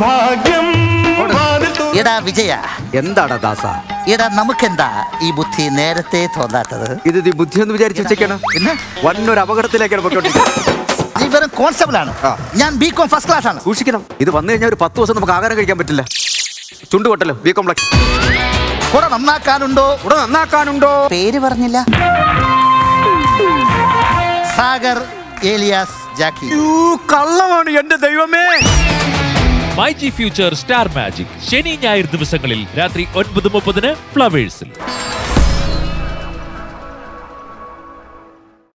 ഭാഗ്യം വാതിൽ തുറ- എടാ വിജയ എന്താടാ ദാസ എടാ നമുക്കെന്താ ഈ ബുദ്ധി നേരത്തെ തോന്നാത്തത് ഇത് നീ ബുദ്ധി ഒന്ന് വിചാരിച്ച് വെച്ചേക്കണം പിന്നെ വന്നൊരു അപകടത്തിലേക്കാണ് പൊയ്ക്കൊണ്ടിരിക്കുന്നത് നീ വെറും കോൺസ്റ്റബിൾ ആണ് ആ. ഞാൻ ബി കോം ഫസ്റ്റ് ക്ലാസ് ആണ് സൂക്ഷിക്കണം ഇത് വന്നു കഴിഞ്ഞാൽ ഒരു പത്ത് ദിവസം നമുക്ക് ആഹാരം കഴിക്കാൻ പറ്റില്ല ചുണ്ട് പൊട്ടല്ലോ ബി കോംപ്ലക്സ് കുറെ നന്നാക്കാനുണ്ടോ ഇവിടെ നന്നാക്കാനുണ്ടോ പേര് പറഞ്ഞില്ല സാഗർ ഏലിയാസ് ജാക്കി യ്യോ, കള്ളമാണ് എന്റെ ദൈവമേ MyG future star magic ശനി ഞായർ ദിവസങ്ങളിൽ രാത്രി ഒൻപത് മുപ്പതിന് ഫ്ലവേഴ്സിൽ